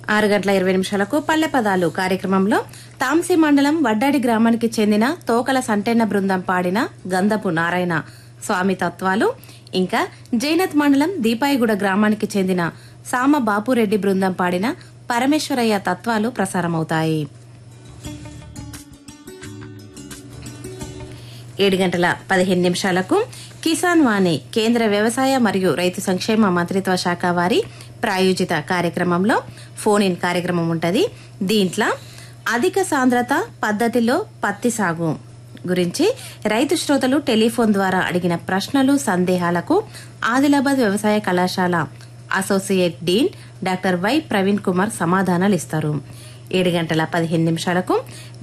ఆరు గంటల ఇరవై నిమిషాలకు పల్లె పదాలు కార్యక్రమంలో తాంసీ మండలం వడ్డాడి గ్రామానికి చెందిన తోకల సంటెన్న బృందం పాడిన గంధపు నారాయణ స్వామి తత్వాలు ఇంకా జైనత్ మండలం దీపాయిగూడ గ్రామానికి చెందిన సామ బాపురెడ్డి బృందం పాడిన పరమేశ్వరయ్య తత్వాలు ప్రసారమవుతాయి ఏడు గంటల పదిహేను నిమిషాలకు కిసాన్ వాణి కేంద్ర వ్యవసాయ మరియు రైతు సంక్షేమ మంత్రిత్వ శాఖ వారి ప్రాయోజిత కార్యక్రమంలో ఫోన్ ఇన్ కార్యక్రమం ఉంటది దీంట్లో అధిక సాంద్రత పద్ధతిలో పత్తి సాగు గురించి రైతు శ్రోతలు టెలిఫోన్ ద్వారా అడిగిన ప్రశ్నలు సందేహాలకు ఆదిలాబాద్ వ్యవసాయ కళాశాల associate dean doctor Y Praveen Kumar సమాధానాలు ఇస్తారు ఏడు గంటల పదిహేను నిమిషాలకు